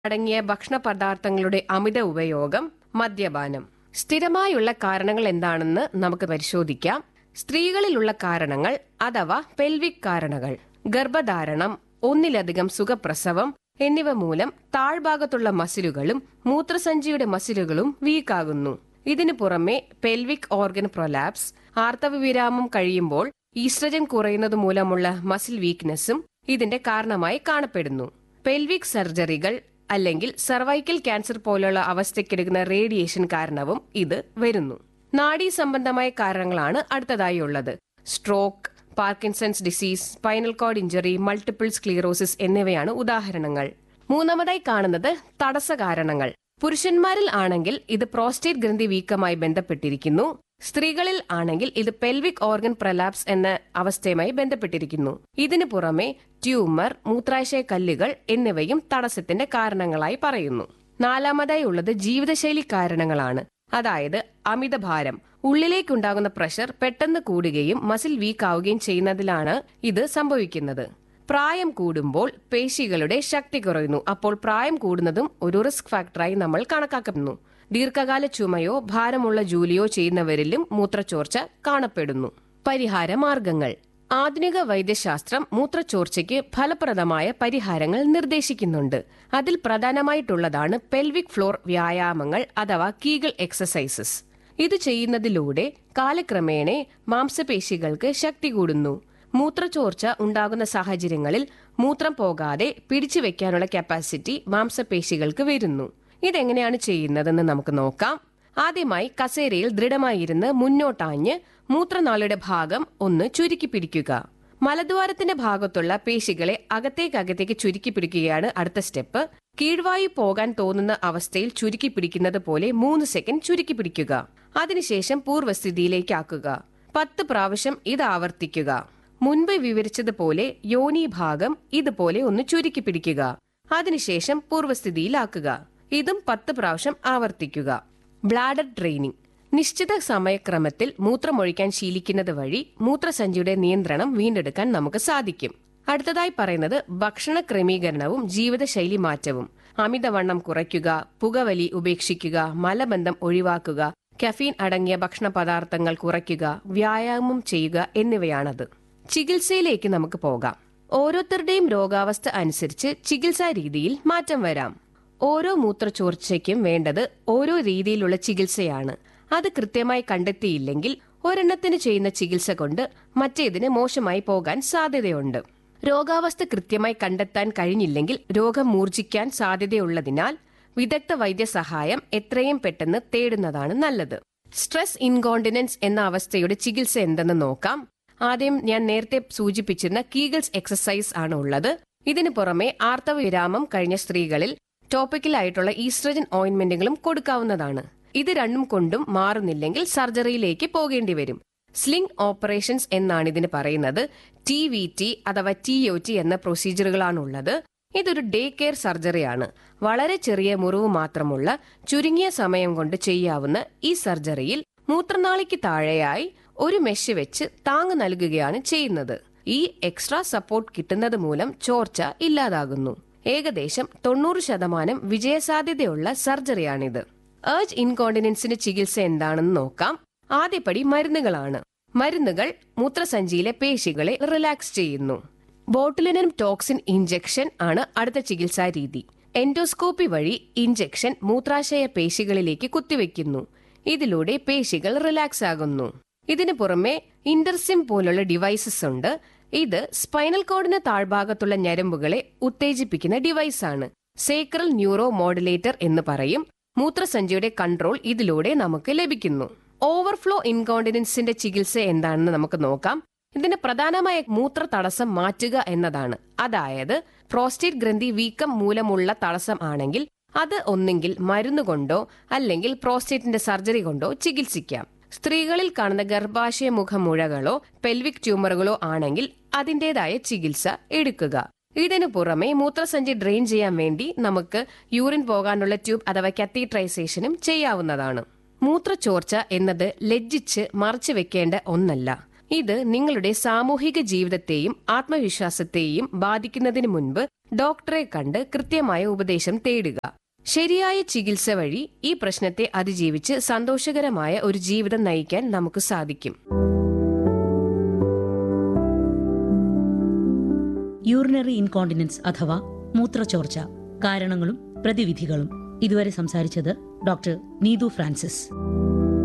അടങ്ങിയ ഭക്ഷണ പദാർത്ഥങ്ങളുടെ അമിത ഉപയോഗം മദ്യപാനം സ്ഥിരമായുള്ള കാരണങ്ങൾ എന്താണെന്ന് നമുക്ക് പരിശോധിക്കാം സ്ത്രീകളിലുള്ള കാരണങ്ങൾ അഥവാ പെൽവിക് കാരണങ്ങൾ ഗർഭധാരണം ഒന്നിലധികം സുഖപ്രസവം എന്നിവ മൂലം താഴ്ഭാഗത്തുള്ള മസിലുകളും മൂത്രസഞ്ചിയുടെ മസിലുകളും വീക്കാകുന്നു ഇതിനു പുറമെ പെൽവിക് ഓർഗൻ പ്രൊലാപ്സ് ആർത്തവവിരാമം കഴിയുമ്പോൾ ഈസ്ട്രജൻ കുറയുന്നത് മൂലമുള്ള മസിൽ വീക്ക്നെസ്സും ഇതിന്റെ കാരണമായി കാണപ്പെടുന്നു പെൽവിക് സർജറികൾ അല്ലെങ്കിൽ സർവൈക്കൽ ക്യാൻസർ പോലുള്ള അവസ്ഥയ്ക്കെടുക്കുന്ന റേഡിയേഷൻ കാരണവും ഇത് വരുന്നു നാഡീ സംബന്ധമായ കാരണങ്ങളാണ് അടുത്തതായി ഉള്ളത് stroke Parkinson's disease spinal cord injury multiple sclerosis എന്നിവയാണ് ഉദാഹരണങ്ങൾ മൂന്നാമതായി കാണുന്നത് തടസ്സ കാരണങ്ങൾ പുരുഷന്മാരിൽ ആണെങ്കിൽ ഇത് പ്രോസ്റ്റേറ്റ് ഗ്രന്ഥി വീക്കമായി ബന്ധപ്പെട്ടിരിക്കുന്നു സ്ത്രീകളിൽ ആണെങ്കിൽ ഇത് പെൽവിക് ഓർഗൻ പ്രലാപ്സ് എന്ന അവസ്ഥയുമായി ബന്ധപ്പെട്ടിരിക്കുന്നു ഇതിനു പുറമെ ട്യൂമർ മൂത്രാശയ കല്ലുകൾ എന്നിവയും തടസ്സത്തിന്റെ കാരണങ്ങളായി പറയുന്നു നാലാമതായി ഉള്ളത് ജീവിതശൈലി കാരണങ്ങളാണ് അതായത് അമിതഭാരം ഉള്ളിലേക്കുണ്ടാകുന്ന പ്രഷർ പെട്ടെന്ന് കൂടുകയും മസിൽ വീക്ക് ആവുകയും ചെയ്യുന്നതിലാണ് ഇത് സംഭവിക്കുന്നത് പ്രായം കൂടുമ്പോൾ പേശികളുടെ ശക്തി കുറയുന്നു അപ്പോൾ പ്രായം കൂടുന്നതും ഒരു റിസ്ക് ഫാക്ടറായി നമ്മൾ കണക്കാക്കുന്നു ദീർഘകാല ചുമയോ ഭാരമുള്ള ജോലിയോ ചെയ്യുന്നവരിലും മൂത്രച്ചോർച്ച കാണപ്പെടുന്നു പരിഹാര മാർഗങ്ങൾ ആധുനിക വൈദ്യശാസ്ത്രം മൂത്രച്ചോർച്ചയ്ക്ക് ഫലപ്രദമായ പരിഹാരങ്ങൾ നിർദ്ദേശിക്കുന്നുണ്ട് അതിൽ പ്രധാനമായിട്ടുള്ളതാണ് പെൽവിക് ഫ്ലോർ വ്യായാമങ്ങൾ അഥവാ കീഗൾ എക്സസൈസസ് ഇത് ചെയ്യുന്നതിലൂടെ കാലക്രമേണ മാംസപേശികൾക്ക് ശക്തി കൂടുന്നു മൂത്രച്ചോർച്ച ഉണ്ടാകുന്ന സാഹചര്യങ്ങളിൽ മൂത്രം പോകാതെ പിടിച്ചു വെക്കാനുള്ള കപ്പാസിറ്റി മാംസപേശികൾക്ക് വരുന്നു ഇതെങ്ങനെയാണ് ചെയ്യുന്നതെന്ന് നമുക്ക് നോക്കാം ആദ്യമായി കസേരയിൽ ദൃഢമായിരുന്ന് മുന്നോട്ടാഞ്ഞ് മൂത്രനാളിയുടെ ഭാഗം ഒന്ന് ചുരുക്കി പിടിക്കുക മലദ്വാരത്തിന്റെ ഭാഗത്തുള്ള പേശികളെ അകത്തേക്ക് അകത്തേക്ക് ചുരുക്കി പിടിക്കുകയാണ് അടുത്ത സ്റ്റെപ്പ് കീഴ്വായു പോകാൻ തോന്നുന്ന അവസ്ഥയിൽ ചുരുക്കി പിടിക്കുന്നത് പോലെ മൂന്ന് സെക്കൻഡ് ചുരുക്കി പിടിക്കുക അതിനുശേഷം പൂർവ്വസ്ഥിതിയിലേക്ക് ആക്കുക പത്ത് പ്രാവശ്യം ഇത് ആവർത്തിക്കുക മുൻപ് വിവരിച്ചതുപോലെ യോനി ഭാഗം ഇതുപോലെ ഒന്ന് ചുരുക്കി പിടിക്കുക അതിനുശേഷം പൂർവ്വസ്ഥിതിയിലാക്കുക ഇതും പത്ത് പ്രാവശ്യം ആവർത്തിക്കുക ബ്ലാഡർ ട്രെയിനിങ് നിശ്ചിത സമയക്രമത്തിൽ മൂത്രമൊഴിക്കാൻ ശീലിക്കുന്നത് വഴി മൂത്രസഞ്ചിയുടെ നിയന്ത്രണം വീണ്ടെടുക്കാൻ നമുക്ക് സാധിക്കും അടുത്തതായി പറയുന്നത് ഭക്ഷണ ക്രമീകരണവും ജീവിതശൈലി മാറ്റവും അമിതവണ്ണം കുറയ്ക്കുക പുകവലി ഉപേക്ഷിക്കുക മലബന്ധം ഒഴിവാക്കുക കഫീൻ അടങ്ങിയ ഭക്ഷണ പദാർത്ഥങ്ങൾ കുറയ്ക്കുക വ്യായാമം ചെയ്യുക എന്നിവയാണത് ചികിത്സയിലേക്ക് നമുക്ക് പോകാം ഓരോരുത്തരുടെയും രോഗാവസ്ഥ അനുസരിച്ച് ചികിത്സാ രീതിയിൽ മാറ്റം വരാം ഓരോ മൂത്രച്ചോർച്ചയ്ക്കും വേണ്ടത് ഓരോ രീതിയിലുള്ള ചികിത്സയാണ് അത് കൃത്യമായി കണ്ടെത്തിയില്ലെങ്കിൽ ഒരെണ്ണത്തിന് ചെയ്യുന്ന ചികിത്സ കൊണ്ട് മറ്റേതിന് മോശമായി പോകാൻ സാധ്യതയുണ്ട് രോഗാവസ്ഥ കൃത്യമായി കണ്ടെത്താൻ കഴിഞ്ഞില്ലെങ്കിൽ രോഗം മൂർജിക്കാൻ സാധ്യതയുള്ളതിനാൽ വിദഗ്ധ വൈദ്യസഹായം എത്രയും പെട്ടെന്ന് തേടുന്നതാണ് നല്ലത് സ്ട്രെസ് ഇൻകോണ്ടിനൻസ് എന്ന അവസ്ഥയുടെ ചികിത്സ എന്തെന്ന് നോക്കാം ആദ്യം ഞാൻ നേരത്തെ സൂചിപ്പിച്ചിരുന്ന കീഗിൾസ് എക്സസൈസ് ആണ് ഉള്ളത് ഇതിനു പുറമെ ആർത്തവ വിരാമം കഴിഞ്ഞ സ്ത്രീകളിൽ ടോപ്പിക്കലായിട്ടുള്ള ഈസ്ട്രജൻ ഓയിന്റ്മെന്റുകളും കൊടുക്കാവുന്നതാണ് ഇത് രണ്ടും കൊണ്ടും മാറുന്നില്ലെങ്കിൽ സർജറിയിലേക്ക് പോകേണ്ടി വരും സ്ലിംഗ് ഓപ്പറേഷൻസ് എന്നാണ് ഇതിന് പറയുന്നത് ടി വി ടി അഥവാ ടി ഒ ടി എന്ന പ്രൊസീജിയറുകളാണുള്ളത് ഇതൊരു ഡേ കെയർ സർജറിയാണ് വളരെ ചെറിയ മുറിവ് മാത്രമുള്ള ചുരുങ്ങിയ സമയം കൊണ്ട് ചെയ്യാവുന്ന ഈ സർജറിയിൽ മൂത്രനാളിക്ക് താഴെയായി ഒരു മെഷ് വെച്ച് താങ്ങ് നൽകുകയാണ് ചെയ്യുന്നത് ഈ എക്സ്ട്രാ സപ്പോർട്ട് കിട്ടുന്നത് മൂലം ചോർച്ച ഇല്ലാതാകുന്നു ഏകദേശം തൊണ്ണൂറ് ശതമാനം വിജയസാധ്യതയുള്ള സർജറിയാണിത് ഏർജ് ഇൻകോണ്ടിനൻസിന് ചികിത്സ എന്താണെന്ന് നോക്കാം ആദ്യപടി മരുന്നുകളാണ് മരുന്നുകൾ മൂത്രസഞ്ചിയിലെ പേശികളെ റിലാക്സ് ചെയ്യുന്നു ബോട്ടുലിനം ടോക്സിൻ ഇഞ്ചക്ഷൻ ആണ് അടുത്ത ചികിത്സാ രീതി എൻഡോസ്കോപ്പി വഴി ഇഞ്ചക്ഷൻ മൂത്രാശയ പേശികളിലേക്ക് കുത്തിവെക്കുന്നു ഇതിലൂടെ പേശികൾ റിലാക്സ് ആകുന്നു ഇതിനു പുറമെ ഇന്റർസിം പോലുള്ള ഡിവൈസസ് ഉണ്ട് ഇത് സ്പൈനൽ കോഡിന് താഴ്ഭാഗത്തുള്ള ഞരമ്പുകളെ ഉത്തേജിപ്പിക്കുന്ന ഡിവൈസാണ് സേക്രൽ ന്യൂറോ മോഡുലേറ്റർ എന്ന് പറയും മൂത്രസഞ്ചിയുടെ കൺട്രോൾ ഇതിലൂടെ നമുക്ക് ലഭിക്കുന്നു ഓവർഫ്ലോ ഇൻകോണ്ടിനൻസിന്റെ ചികിത്സ എന്താണെന്ന് നമുക്ക് നോക്കാം ഇതിന്റെ പ്രധാനമായ മൂത്ര തടസ്സം മാറ്റുക എന്നതാണ് അതായത് പ്രോസ്റ്റേറ്റ് ഗ്രന്ഥി വീക്കം മൂലമുള്ള തടസ്സം ആണെങ്കിൽ അത് ഒന്നെങ്കിൽ മരുന്നുകൊണ്ടോ അല്ലെങ്കിൽ പ്രോസ്റ്റേറ്റിന്റെ സർജറി കൊണ്ടോ ചികിത്സിക്കാം സ്ത്രീകളിൽ കാണുന്ന ഗർഭാശയ മുഖമുഴകളോ പെൽവിക് ട്യൂമറുകളോ ആണെങ്കിൽ അതിന്റേതായ ചികിത്സ എടുക്കുക ഇതിനു പുറമെ മൂത്രസഞ്ചി ഡ്രെയിൻ ചെയ്യാൻ വേണ്ടി നമുക്ക് യൂറിൻ പോകാനുള്ള ട്യൂബ് അഥവാ കത്തീട്രൈസേഷനും ചെയ്യാവുന്നതാണ് മൂത്രച്ചോർച്ച എന്നത് ലജ്ജിച്ച് മറച്ചു വെക്കേണ്ട ഒന്നല്ല ഇത് നിങ്ങളുടെ സാമൂഹിക ജീവിതത്തെയും ആത്മവിശ്വാസത്തെയും ബാധിക്കുന്നതിന് മുൻപ് ഡോക്ടറെ കണ്ട് കൃത്യമായ ഉപദേശം തേടുക ശരിയായ ചികിത്സ വഴി ഈ പ്രശ്നത്തെ അതിജീവിച്ച് സന്തോഷകരമായ ഒരു ജീവിതം നയിക്കാൻ നമുക്ക് സാധിക്കും യൂറിനറി ഇൻകോണ്ടിനൻസ് അഥവാ മൂത്രച്ചോർച്ച കാരണങ്ങളും പ്രതിവിധികളും ഇതുവരെ സംസാരിച്ചത് ഡോക്ടർ നീതു ഫ്രാൻസിസ്